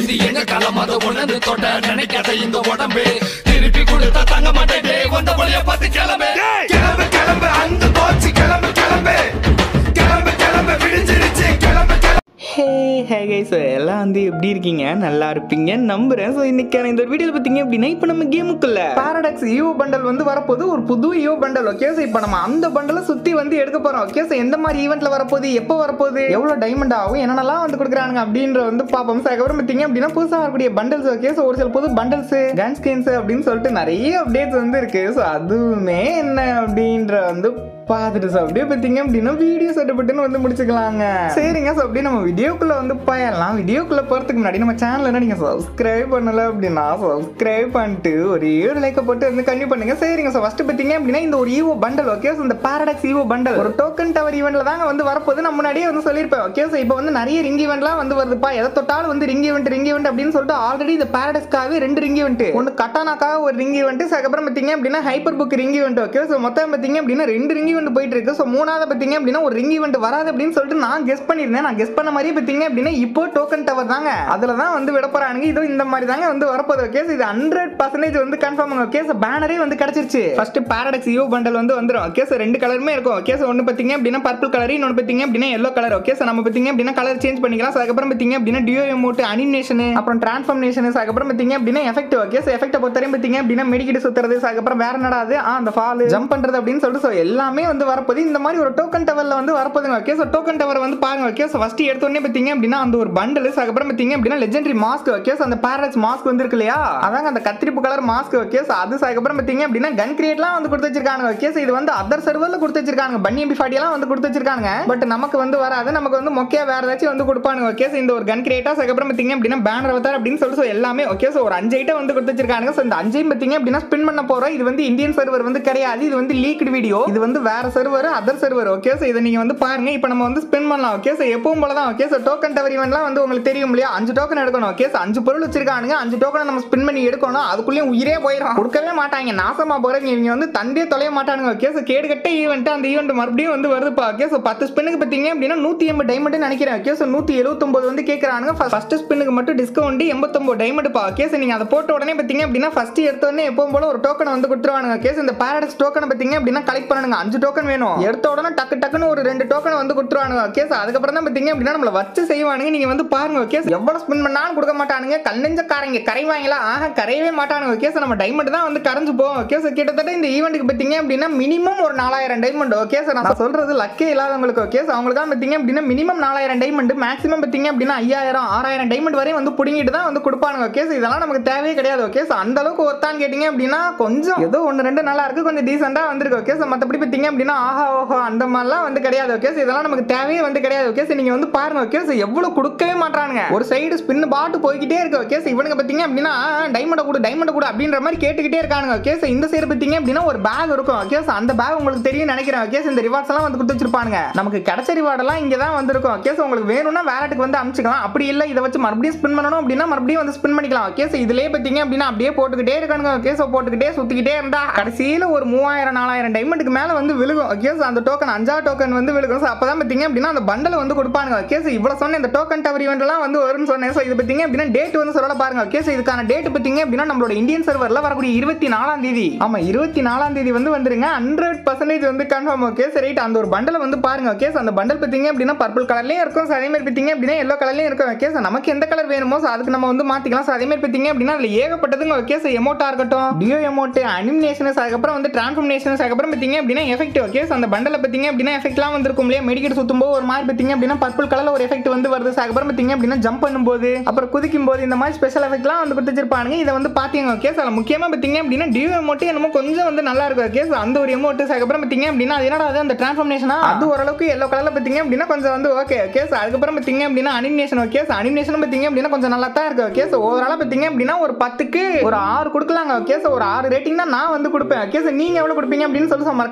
இது எங்க காலம் அதை உணர்ந்து தொட்ட நினைக்காத இந்த உடம்பு திருப்பி கொடுத்தா தங்க மாட்டேன் வந்த வழிய பார்த்து கிளம்பு கிளம்பு கிளம்பு அந்த போச்சு கிளம்பு கிளம்பு கிளம்பு கிளம்பு விடிஞ்சிருச்சு கிளம்பு கிளம்பு ஹே ஹே கை ஸோ எல்லாம் வந்து எப்படி இருக்கீங்க நல்லா இருப்பீங்க நம்புறேன் ஸோ இன்னைக்கான இந்த ஒரு வீடியோ பார்த்தீங்க அப்படின்னா இப்போ நம்ம கேமுக்குள்ள பாரடாக்ஸ் ஈவோ பண்டல் வந்து வரப்போது ஒரு புது ஈவோ பண்டல் ஓகே ஸோ இப்போ நம்ம அந்த பண்டலை சுற்றி வந்து எடுக்க போகிறோம் ஓகே ஸோ எந்த மாதிரி ஈவெண்ட்ல வரப்போகுது எப்போ வரப்போகுது எவ்வளோ டைமண்ட் ஆகும் என்னென்னலாம் வந்து கொடுக்குறாங்க அப்படின்ற வந்து பார்ப்போம் ஸோ அதுக்கப்புறம் பார்த்தீங்க அப்படின்னா புதுசாக வரக்கூடிய பண்டல்ஸ் ஓகே ஸோ ஒரு சில புது பண்டல்ஸ் கன் ஸ்கின்ஸ் அப்படின்னு சொல்லிட்டு நிறைய அப்டேட்ஸ் வந்து இருக்கு ஸோ அதுவுமே என்ன அப்படின்ற வந்து பார்த்துட்டு ஸோ அப்படியே பார்த்தீங்க அப்படின்னா வீடியோ சட்டப்பட்டுன்னு வந்து முடிச்சுக்கலாங்க சரிங்க ஸோ அப்படியே நம்ம வீடியோக்குள்ளே வந்து போயிடலாம் வீடியோக்குள்ளே போகிறதுக்கு முன்னாடி நம்ம சேனல் என்ன நீங்கள் சப்ஸ்கிரைப் பண்ணல அப்படின்னா சப்ஸ்கிரைப் பண்ணிட்டு ஒரே ஒரு லைக்கை போட்டு வந்து கன்யூ பண்ணுங்க சரிங்க ஸோ ஃபஸ்ட்டு பார்த்தீங்க அப்படின்னா இந்த ஒரு ஈவோ பண்டல் ஓகே ஸோ இந்த பாரடாக்ஸ் ஈவோ பண்டல் ஒரு டோக்கன் டவர் ஈவெண்ட்ல தாங்க வந்து வரப்போது நான் முன்னாடியே வந்து சொல்லியிருப்பேன் ஓகே ஸோ இப்போ வந்து நிறைய ரிங் ஈவெண்ட்லாம் வந்து வருதுப்பா எதை தொட்டாலும் வந்து ரிங் ஈவெண்ட் ரிங் ஈவெண்ட் அப்படின்னு சொல்லிட்டு ஆல்ரெடி இந்த பாரடாக்ஸ்க்காகவே ரெண்டு ரிங் ஈவெண்ட் ஒன்று கட்டானாக்காக ஒரு ரிங் ஈவெண்ட் அதுக்கப்புறம் பார்த்தீங்க அப்படின்னா hyper book ring event okay so மொத்தம் பார்த்தீங்க அப்படின்னா ரெண்டு ரிங் ஈவெண்ட் போயிட்டு இருக்கு ஸோ மூணாவது பார்த்தீங்க அப்படின்னா ஒரு ரிங் ஈவெண்ட் வராது அப்படின்னு சொல்லிட்டு நான் கெஸ் பண்ணியிருந்தேன் நான் கெஸ் பண்ண மாதிரியே பார்த்தீங்க அப்படின்னா இப்போ டோக்கன் டவர் தாங்க அதில் தான் வந்து விட போறானுங்க இதோ இந்த மாதிரி தாங்க வந்து வரப்போகுது ஓகே இது ஹண்ட்ரட் பர்சன்டேஜ் வந்து கன்ஃபார்ம் ஓகே ஸோ பேனரே வந்து கிடைச்சிருச்சு ஃபர்ஸ்ட் பாரடாக்ஸ் யூ பண்டல் வந்து வந்துடும் ஓகே ஸோ ரெண்டு கலருமே இருக்கும் ஓகே ஸோ ஒன்று பார்த்தீங்க அப்படின்னா பர்பிள் கலர் இன்னொன்று பார்த்தீங்க அப்படின்னா எல்லோ கலர் ஓகே ஸோ நம்ம பார்த்தீங்க அப்படின்னா கலர் சேஞ்ச் பண்ணிக்கலாம் ஸோ அதுக்கப்புறம் பார்த்தீங்க அப்படின்னா டியோ எமோட் அனிமேஷன் அப்புறம் டிரான்ஸ்ஃபர்மேஷன் அதுக்கப்புறம் பார்த்தீங்க அப்படின்னா எஃபெக்ட் ஓகே ஸோ எஃபெக்ட் பொறுத்தவரையும் பார்த்தீங்க அப்படின்னா மெடிக்கிட்டு சுத்துறது so அதுக்கப்புறம் வேற என்னடா அது ஆ அந்த ஃபால் ஜம்ப் பண்றது அப்படின்னு சொல்லிட்டு ஸோ எல்லாமே வந்து வரப்போகுது இந்த மாதிரி ஒரு டோக்கன் டவர்ல வந்து வரப்போகுதுங்க ஓகே ஸோ டோக்கன் டவர் வந்து பாருங்க ஓகே ஸோ ஃபர்ஸ்ட் எடுத்த உடனே பார்த்தீங்க அப்படின்னா அந்த ஒரு பண்டல் அதுக்கப்புறம் பார்த்தீங்க அப்படின்னா லெஜெண்டரி மாஸ்க் ஓகே ஸோ அந்த பாரடாக்ஸ் மாஸ்க் வந்து இருக்கு இல்லையா அதாங்க அந்த கத்திரிப்பு கலர் மாஸ்க் ஓகே ஸோ அது அதுக்கப்புறம் பார்த்தீங்க அப்படின்னா கன் கிரியேட்லாம் வந்து கொடுத்து வச்சிருக்காங்க ஓகே ஸோ இது வந்து அதர் சர்வரில் கொடுத்து வச்சிருக்காங்க பன்னி எம்பி ஃபார்ட்டியெல்லாம் வந்து கொடுத்து வச்சிருக்காங்க பட் நமக்கு வந்து வராது நமக்கு வந்து மொக்கையா வேற ஏதாச்சும் வந்து கொடுப்பானுங்க ஓகே ஸோ இந்த ஒரு கன் கிரியேட்டா அதுக்கப்புறம் பார்த்தீங்க அப்படின்னா பேனர் அவதார் அப்படின்னு சொல்லிட்டு so எல்லாமே ஓகே ஸோ ஒரு அஞ்சு ஐட்டம் வந்து கொடுத்து வச்சிருக்காங்க ஸோ இந்த அஞ்சையும் பார்த்தீங்க அப்படின்னா ஸ்பின் பண்ண போறோம் இது வந்து இந்தியன் சர்வர் வந்து கிடையாது இது வந்து லீக்டு வீடியோ இது வந்து வேற server other server okay so இதை நீங்க வந்து பாருங்க இப்போ நம்ம வந்து ஸ்பின் பண்ணலாம் ஓகே ஸோ எப்பவும் போல தான் ஓகே ஸோ டோக்கன் டவர் ஈவெண்ட்லாம் வந்து உங்களுக்கு தெரியும் இல்லையா அஞ்சு டோக்கன் எடுக்கணும் ஓகே ஸோ அஞ்சு பொருள் வச்சிருக்கானுங்க அஞ்சு டோக்கனை நம்ம ஸ்பின் பண்ணி எடுக்கணும் அதுக்குள்ளேயும் உயிரே போயிடும் கொடுக்கவே மாட்டாங்க நாசமா போறீங்க இவங்க வந்து தண்டே தொலைய மாட்டானுங்க ஓகே ஸோ கேடுகட்ட ஈவெண்ட் அந்த ஈவெண்ட் மறுபடியும் வந்து வருதுப்பா ஓகே ஸோ பத்து ஸ்பின்னுக்கு பார்த்தீங்க அப்படின்னா நூற்றி எண்பது டைமண்ட் நினைக்கிறேன் ஓகே ஸோ நூற்றி எழுபத்தொம்பது வந்து கேட்குறானுங்க ஃபர்ஸ்ட் ஸ்பின்னுக்கு மட்டும் டிஸ்கவுண்ட் எண்பத்தொம்பது டைமண்ட் பா ஓகே ஸோ நீங்கள் அதை போட்ட உடனே பார்த்தீங்க அப்படின்னா ஃபர்ஸ்ட் எடுத்த உடனே எப்பவும் போல ஒரு டோக்கன் வந்து கொடுத்துருவானுங்க ஓகே ஸோ இந்த பாரடாக்ஸ் டோக்கனை பார்த்தீங்க அப்படின்னா கலெக்ட் பண்ணணுங்க அஞ்சு டோக்கன் வேணும் எடுத்த உடனே டக்கு டக்குன்னு ஒரு ரெண்டு டோக்கன் வந்து கொடுத்துருவானுங்க ஓகே ஸோ அதுக்கப்புறம் தான் பார்த்தீங்க அப்படின்னா நம்மள வச்சு செய்வானுங்க நீங்கள் வந்து பாருங்க ஓகே எவ்வளோ ஸ்பின் பண்ணாலும் கொடுக்க மாட்டானுங்க கல்லெஞ்சக்காரங்க கரைவாங்களா ஆஹா கரையவே மாட்டானுங்க ஓகே ஸோ நம்ம டைமண்ட் தான் வந்து கரைஞ்சு போவோம் ஓகே ஸோ கிட்டத்தட்ட இந்த ஈவெண்ட்டுக்கு பார்த்தீங்க அப்படின்னா மினிமம் ஒரு நாலாயிரம் டைமண்ட் ஓகே சார் நான் சொல்றது லக்கே இல்லாதவங்களுக்கு ஓகே ஸோ அவங்களுக்கு தான் பார்த்தீங்க அப்படின்னா மினிமம் நாலாயிரம் டைமண்ட் மேக்ஸிமம் பார்த்தீங்க அப்படின்னா ஐயாயிரம் ஆறாயிரம் டைமண்ட் வரையும் வந்து பிடிங்கிட்டு தான் வந்து கொடுப்பானுங்க ஓகே ஸோ இதெல்லாம் நமக்கு தேவையே கிடையாது ஓகே ஸோ அந்த அளவுக்கு ஒருத்தான் கேட்டிங்க அப்படின்னா கொஞ்சம் ஏதோ ஒன்று ரெண்டு நல்லா இருக்கு கொஞ்சம் டீசெண்டாக வந்திருக்கு ஓகே ஸோ மற்றபடி பார்த்தீங்க அப்படின்னா ஆஹா ஓஹோ அந்த மாதிரிலாம் வந்து கிடையாது ஓகே ஸோ இதெல்லாம் நமக்கு தேவையே வந்து கிடையாது ஓகே ஸோ நீங்கள் வந்து பாருங்க ஓகே ஸோ எவ்வளோ கொடுக்கவே மாட்டானுங்க ஒரு சைடு ஸ்பின் பாட்டு போய்கிட்டே இருக்கு ஓகே ஸோ இவனுங்க பார்த்தீங்க அப்படின்னா டைமண்டை கொடு டைமண்டை கொடு அப்படின்ற மாதிரி கேட்டுக்கிட்டே இருக்கானுங்க ஓகே ஸோ இந்த சைடு பார்த்தீங்க அப்படின்னா ஒரு பேக் இருக்கும் ஓகே ஸோ அந்த பேக் உங்களுக்கு தெரியும் நினைக்கிறேன் ஓகே ஸோ இந்த ரிவார்ட்ஸ் எல்லாம் வந்து கொடுத்து வச்சிருப்பானுங்க நமக்கு கிடைச்ச ரிவார்ட் எல்லாம் இங்கே தான் வந்திருக்கும் ஓகே ஸோ உங்களுக்கு வேணும்னா வேலட்டுக்கு வந்து அனுப்பிச்சிக்கலாம் அப்படி இல்லை இதை வச்சு மறுபடியும் ஸ்பின் பண்ணணும் அப்படின்னா மறுபடியும் வந்து ஸ்பின் பண்ணிக்கலாம் ஓகே ஸோ இதுலேயே பார்த்தீங்க அப்படின்னா அப்படியே போட்டுக்கிட்டே இருக்கானுங்க ஓகே ஸோ போட்டுக்கிட்டே சுற்றிக்கிட்டே இருந்தா கடைசியில் ஒரு மூவாயிரம் நாலாயிரம் டைமண்டுக்கு மேலே வந்து விழுகும் ஓகே ஸோ அந்த டோக்கன் அஞ்சாவது டோக்கன் வந்து விழுகும் ஸோ அப்போ தான் பார்த்தீங்க அப்படின்னா அந்த பண்டலை வந்து கொடுப்பானுங்க ஓகே ஸோ இவ்வளோ சொன்ன இந்த டோக்கன் டவர் ஈவெண்ட்லாம் வந்து வரும்னு சொன்னேன் ஸோ இது பார்த்தீங்க அப்படின்னா டேட் வந்து சொல்ல பாருங்க ஓகே ஸோ இதுக்கான டேட் பார்த்தீங்க அப்படின்னா நம்மளோட இந்தியன் சர்வரில் வரக்கூடிய இருபத்தி நாலாம் தேதி ஆமாம் இருபத்தி நாலாம் தேதி வந்து வந்துருங்க ஹண்ட்ரட் பர்சன்டேஜ் வந்து கன்ஃபார்ம் ஓகே சரி ரைட் அந்த ஒரு பண்டலை வந்து பாருங்க ஓகே ஸோ அந்த பண்டல் பார்த்தீங்க அப்படின்னா பர்பிள் கலர்லேயும் இருக்கும் ஸோ அதே மாதிரி பார்த்தீங்க அப்படின்னா எல்லோ கலர்லேயும் இருக்கும் ஓகே ஸோ நமக்கு எந்த கலர் வேணுமோ ஸோ அதுக்கு நம்ம வந்து மாற்றிக்கலாம் ஸோ அதே மாதிரி பார்த்தீங்க அப்படின்னா அதில் ஏகப்பட்டதுங்க ஓகே ஸோ எமோட்டா இருக்கட்டும் டியோ எமோட்டு அனிமினேஷன்ஸ் அதுக்கப்புறம் வந்து டிரான்ஸ்ஃபர்மேஷன்ஸ் அதுக்கப்புறம் பார்த்தீங்க அப்படின்னா எஃபெக்ட் ஓகே ஸோ அந்த பண்டலில் பார்த்தீங்க அப்படின்னா எஃபெக்ட்லாம் வந்திருக்கும் இல்லையா மெடிக்கெட் சுத்தும்போது ஒரு மாதிரி பார்த்தீங்க அப்படின்னா பர்பிள் கலரில் ஒரு எஃபெக்ட் வந்து வருது ஸோ அதுக்கப்புறம் பார்த்தீங்க அப்படின்னா ஜம்ப் பண்ணும்போது அப்புறம் குதிக்கும் போது இந்த மாதிரி ஸ்பெஷல் எஃபெக்ட்லாம் வந்து கொடுத்து வச்சிருப்பானுங்க இதை வந்து பார்த்தீங்க ஓகே ஸோ முக்கியமாக பார்த்தீங்க அப்படின்னா டியோ எமோட்டு என்னமோ கொஞ்சம் வந்து நல்லா இருக்கும் ஓகே ஸோ அந்த ஒரு எமோட்டு அதுக்கப்புறம் பார்த்தீங்க அப்படின்னா அது என்னடா அது அந்த டிரான்ஸ்ஃபர்மேஷனா அது ஓரளவுக்கு எல்லோ கலரில் பார்த்தீங்க அப்படின்னா கொஞ்சம் வந்து ஓகே ஓகே ஸோ அதுக்கப்புறம் பார்த்தீங்க அப்படின்னா அனிமேஷன் ஓகே ஸோ அனிமேஷன் பார்த்தீங்க அப்படின்னா கொஞ்சம் நல்லா தான் இருக்கு ஓகே ஸோ ஓவராலாக பார்த்தீங்க அப்படின்னா ஒரு பத்துக்கு ஒரு ஆறு கொடுக்கலாங்க ஓகே ஸோ ஒரு ஆறு ரேட்டிங் தான் நான் வந்து கொடுப்பேன் ஓகே ஸோ நீங்கள் எவ்வளோ கொடுப்பீங்க அப்படின்னு சொல்லி மறக்காம கீழே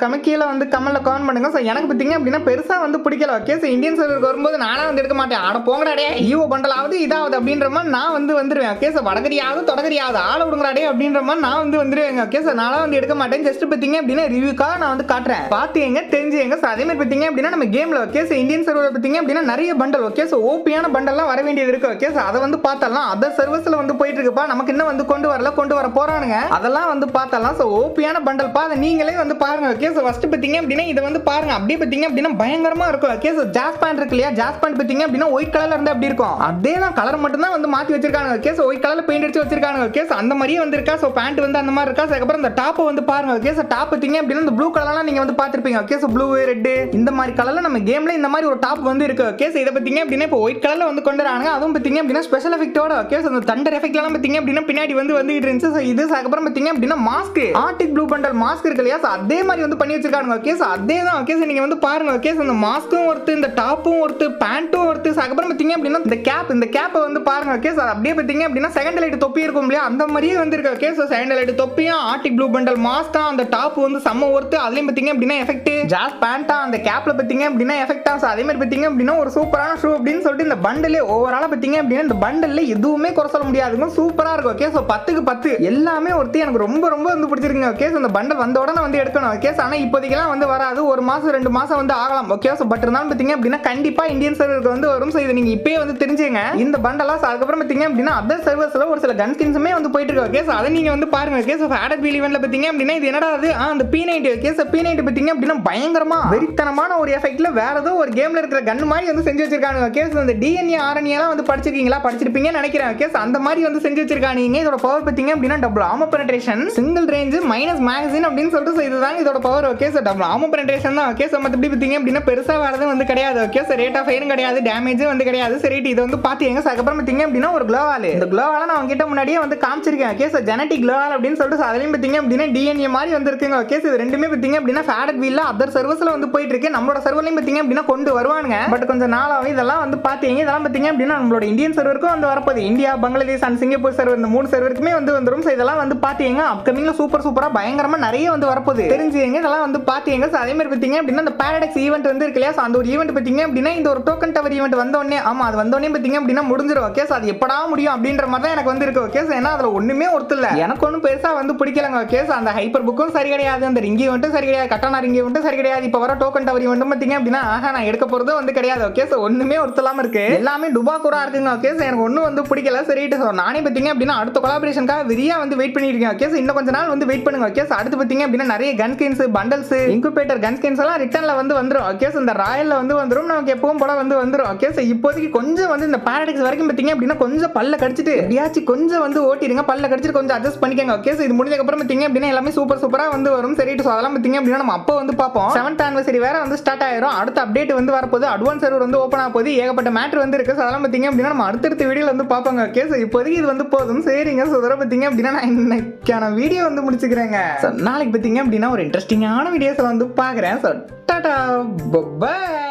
கீழே வந்து கமெண்ட்ல கமெண்ட் பண்ணுங்க ஸோ எனக்கு பார்த்தீங்க அப்படின்னா பெருசாக வந்து பிடிக்கல ஓகே ஸோ இந்தியன் சர்வருக்கு வரும்போது நானே வந்து எடுக்க மாட்டேன் ஆட போங்கடாடே ஈவோ பண்டலாவது இதாவது அப்படின்ற மாதிரி நான் வந்து வந்துருவேன் ஓகே ஸோ வடகரியாவது தொடகரியாவது ஆட விடுங்கடாடே அப்படின்ற மாதிரி நான் வந்து வந்துருவேங்க ஓகே ஸோ நானும் வந்து எடுக்க மாட்டேன் ஜஸ்ட் பார்த்தீங்க அப்படின்னா ரிவ்யூக்காக நான் வந்து காட்டுறேன் பார்த்துங்க தெரிஞ்சுங்க ஸோ அதே மாதிரி பார்த்தீங்க அப்படின்னா நம்ம கேமில் ஓகே ஸோ இந்தியன் சர்வர் பார்த்தீங்க அப்படின்னா நிறைய பண்டல் ஓகே ஸோ ஓபியான பண்டல்லாம் வர வேண்டியது இருக்கு ஓகே ஸோ அதை வந்து பார்த்தலாம் அதர் சர்வீஸில் வந்து போயிட்டு இருக்குப்பா நமக்கு இன்னும் வந்து கொண்டு வரல கொண்டு வர போறானுங்க அதெல்லாம் வந்து பார்த்தலாம் ஸோ ஓபியான பண்டல் பா அதை நீங்களே வந்து பாருங்க ஓகே ஸோ ஃபர்ஸ்ட் பார்த்தீங்க அப்படின்னா இதை வந்து பாருங்க அப்படியே பார்த்தீங்க அப்படின்னா பயங்கரமா இருக்கும் ஓகே ஸோ ஜாஸ் பேண்ட் இருக்கு இல்லையா ஜாஸ் பேண்ட் பார்த்தீங்க அப்படின்னா ஒயிட் கலர்ல இருந்து அப்படி இருக்கும் அதே தான் கலர் மட்டும் தான் வந்து மாத்தி வச்சிருக்காங்க ஓகே ஸோ ஒயிட் கலர்ல பெயிண்ட் அடிச்சு வச்சிருக்காங்க ஓகே ஸோ அந்த மாதிரியே வந்து இருக்கா ஸோ பேண்ட் வந்து அந்த மாதிரி இருக்கா ஸோ அதுக்கப்புறம் இந்த டாப்பை வந்து பாருங்க ஓகே ஸோ டாப் பார்த்தீங்க அப்படின்னா இந்த ப்ளூ கலர்லாம் நீங்க வந்து பார்த்திருப்பீங்க ஓகே ஸோ ப்ளூ ரெட் இந்த மாதிரி கலர்ல நம்ம கேம்ல இந்த மாதிரி ஒரு டாப் வந்து இருக்கு ஓகே ஸோ இதை பார்த்தீங்க அப்படின்னா இப்போ ஒயிட் கலர்ல வந்து கொண்டு வராங்க அதுவும் பார்த்தீங்க அப்படின்னா ஸ்பெஷல் எஃபெக்ட்டோட ஓகே ஸோ அந்த தண்டர் எஃபெக்ட்லாம் பார்த்தீங்க அப்படின்னா பின்னாடி வந்து வந்துகிட்டு இருந்துச்சு ஸோ இது அதுக்கப்புறம் பார்த்தீங்க அப்படின்னா mask arctic blue bundle mask இருக்கு இல்லையா ஸோ அதே மாதிரி வந்து பண்ணி வச்சிருக்காங்க ஓகே ஸோ அதே தான் ஓகே ஸோ நீங்க வந்து பாருங்க ஓகே ஸோ இந்த மாஸ்க்கும் ஒருத்து இந்த டாப்பும் ஒருத்து பேண்ட்டும் ஒருத்து ஸோ அதுக்கப்புறம் பார்த்தீங்க அப்படின்னா இந்த கேப் இந்த கேப்பை வந்து பாருங்க ஓகே ஸோ அப்படியே பார்த்தீங்க அப்படின்னா செகண்ட் லைட் தொப்பி இருக்கும் இல்லையா அந்த மாதிரியே வந்து இருக்கு ஓகே ஸோ செகண்ட் லைட் தொப்பியும் ஆர்டிக் ப்ளூ பண்டல் மாஸ்கா அந்த டாப் வந்து செம்ம ஒருத்து அதுலயும் பார்த்தீங்க அப்படின்னா எஃபெக்ட் ஜாஸ் பேண்டா அந்த கேப்ல பார்த்தீங்க அப்படின்னா எஃபெக்டா ஸோ அதே மாதிரி பார்த்தீங்க அப்படின்னா ஒரு சூப்பரான ஷூ அப்படின்னு சொல்லிட்டு இந்த பண்டலே ஓவராலாக பார்த்தீங்க அப்படின்னா இந்த பண்டல்ல எதுவுமே குறை சொல்ல முடியாதுங்க சூப்பரா இருக்கும் ஓகே ஸோ பத்துக்கு பத்து எல்லாமே ஒருத்தி எனக்கு ரொம்ப ரொம்ப வந்து பிடிச்சிருக்குங்க ஓகே ஸோ இந்த பண்டல் வந்த உடனே வந்து எடுக்கணும் ஓகே ஸோ ஆனால் இப்போதைக்கெல்லாம் வந்து வராது ஒரு மாசம் ரெண்டு மாசம் வந்து ஆகலாம் ஓகே ஸோ பட் இருந்தாலும் பார்த்தீங்க அப்படின்னா கண்டிப்பா இந்தியன் சர்வருக்கு வந்து வரும் ஸோ இதை நீங்க இப்பயே வந்து தெரிஞ்சுங்க இந்த பண்டலா ஸோ அதுக்கப்புறம் பார்த்தீங்க அப்படின்னா அதர் சர்வர்ஸ்ல ஒரு சில கன் ஸ்கின்ஸுமே வந்து போயிட்டு இருக்கு ஓகே ஸோ அதை நீங்க வந்து பாருங்க ஓகே ஸோ ஃபேடட் வீல் ஈவெண்ட்ல பார்த்தீங்க அப்படின்னா இது என்னடா அது ஆ அந்த P ninety okay so P ninety பார்த்தீங்க அப்படின்னா பயங்கரமா வெறித்தனமான ஒரு எஃபெக்ட்ல வேற ஏதோ ஒரு கேம்ல இருக்கிற கன் மாதிரி வந்து செஞ்சு வச்சிருக்காங்க ஓகே ஸோ இந்த டிஎன்ஏ ஆர்என்ஏலாம் வந்து படிச்சிருக்கீங்களா படிச்சிருப்பீங்கன்னு நினைக்கிறேன் ஓகே ஸோ அந்த மாதிரி வந்து செஞ்சு வச்சிருக்காங்க இதோட பவர் பார்த்தீங்க அப்படின்னா டபுள் ஆம penetration single range minus magazine அப்படின்னு சொல்லிட்டு so இதுதான் இதோட பவர் ஓகே ஸோ டபுள் ஆம பெனட்ரேஷன் தான் ஓகே ஸோ மற்றபடி பார்த்தீங்க அப்படின்னா பெருசாக வேறு எதுவும் வந்து கிடையாது ஓகே ஸோ ரேட் ஆஃப் ஃபயரும் கிடையாது டேமேஜும் வந்து கிடையாது சரி இது வந்து பார்த்தீங்க ஸோ அதுக்கப்புறம் பார்த்தீங்க அப்படின்னா ஒரு க்ளோவால் இந்த க்ளோவால் நான் உங்ககிட்ட முன்னாடியே வந்து காமிச்சிருக்கேன் ஓகே ஸோ ஜெனட்டிக் க்ளோவால் அப்படின்னு சொல்லிட்டு so அதுலயும் பார்த்தீங்க அப்படின்னா டிஎன்ஏ மாதிரி வந்து இருக்குங்க ஓகே ஸோ இது ரெண்டுமே பார்த்தீங்க அப்படின்னா ஃபேடட் வீல்ல அதர் சர்வீஸ்ல வந்து போயிட்டு இருக்கு நம்மளோட சர்வர்லையும் பார்த்தீங்க அப்படின்னா கொண்டு வருவானுங்க பட் கொஞ்சம் நாளாகும் இதெல்லாம் வந்து பார்த்தீங்க இதெல்லாம் பார்த்தீங்க அப்படின்னா நம்மளோட இந்தியன் சர்வருக்கும் வந்து வரப்போகுது India Bangladesh and Singapore server இந்த மூணு சர்வருக்குமே வந்து வந்துரும் ஸோ இதெல்லாம் வந்து பார்த்தீங்க அப்கமிங்ல சூப்பர் சூப்பரா பயங்கரமா நிறைய வந்து வரப்போகுது தெரிஞ்சுங்க இதெல்லாம் வந்து பார்த்தீங்க ஸோ அதே மாதிரி பார்த்தீங்க அப்படின்னா இந்த பேரடெக்ஸ் ஈவெண்ட் வந்து இருக்கு இல்லையா ஸோ அந்த ஒரு ஈவெண்ட் பார்த்தீங்க அப்படின்னா இந்த ஒரு டோக்கன் டவர் ஈவெண்ட் வந்த உடனே ஆமா அது வந்த உடனே பார்த்தீங்க அப்படின்னா முடிஞ்சிரும் ஓகே ஸோ அது எப்படா முடியும் அப்படின்ற மாதிரி தான் எனக்கு வந்து இருக்கு ஓகே ஸோ ஏன்னா அதுல ஒண்ணுமே ஒருத்தர் இல்ல எனக்கு ஒன்றும் பெருசா வந்து பிடிக்கலங்க ஓகே ஸோ அந்த ஹைப்பர் புக்கும் சரி கிடையாது அந்த ரிங்கி வந்துட்டு சரி கிடையாது கட்டணா ரிங்கி வந்துட்டு சரி கிடையாது இப்போ வர டோக்கன் டவர் ஈவெண்ட் பார்த்தீங்க அப்படின்னா ஆஹா நான் எடுக்க போறதும் வந்து கிடையாது ஓகே ஸோ ஒண்ணுமே ஒருத்தலாம இருக்கு எல்லாமே டுபா கூட இருக்குங்க ஓகே ஸோ எனக்கு ஒன்றும் வந்து பிடிக்கல சரிட்டு ஸோ நானே பார்த்தீங்க அப்படின்னா அடுத்த கொலாபரேஷனுக்காக வெறியா வந்து வெயிட் பண்ணிட்டு இருக்கேன் ஓகே ஸோ இன்னும் கொஞ்ச நாள் வந்து வெயிட் பண்ணுங்க ஓகே ஸோ அடுத்து பார்த்தீங்க அப்படின்னா நிறைய gun skins bundles incubator gun skins எல்லாம் ரிட்டர்ன்ல வந்து வந்துரும் ஓகே ஸோ இந்த ராயல்ல வந்து வந்துரும் நமக்கு எப்பவும் போல வந்து வந்துரும் ஓகே ஸோ இப்போதைக்கு கொஞ்சம் வந்து இந்த பாரடைக்ஸ் வரைக்கும் பார்த்தீங்க அப்படின்னா கொஞ்சம் பல்ல கடிச்சிட்டு எப்படியாச்சும் கொஞ்சம் வந்து ஓட்டிடுங்க பல்ல கடிச்சிட்டு கொஞ்சம் அட்ஜஸ்ட் பண்ணிக்கங்க ஓகே ஸோ இது முடிஞ்சதுக்கு அப்புறம் பார்த்தீங்க அப்படின்னா எல்லாமே சூப்பர் சூப்பரா வந்து வரும் சரிட்டு ஸோ அதெல்லாம் பார்த்தீங்க அப்படின்னா நம்ம அப்போ வந்து பார்ப்போம் செவன்த் ஆனிவர்சரி வேற வந்து ஸ்டார்ட் ஆயிரும் அடுத்த அப்டேட் வந்து வரப்போகுது அட்வான்ஸ் சர்வர் வந்து ஓப்பன் ஆக போகுது ஏகப்பட்ட மேட்ரு வந்து இருக்கு ஸோ அதெல்லாம் பார்த்தீங்க அப்படின்னா நம்ம அடுத்தடுத்த வீடியோல வந்து பார்ப்போங்க ஓகே ஸோ இப்போதைக்கு இது வந்து போதும் சரிங்க ஸோ இதெல்லாம் பார்த்தீங்க அப்படின்னா நான் இன்னைக்கான வீடியோ வந்து முடிச்சுக்கிறேங்க ஸோ நாளைக்கு பார்த்தீங்க அப்படின்னா ஒரு இன்ட்ரெஸ்டிங்கான வீடியோஸை வந்து பார்க்குறேன் ஸோ டாடா பை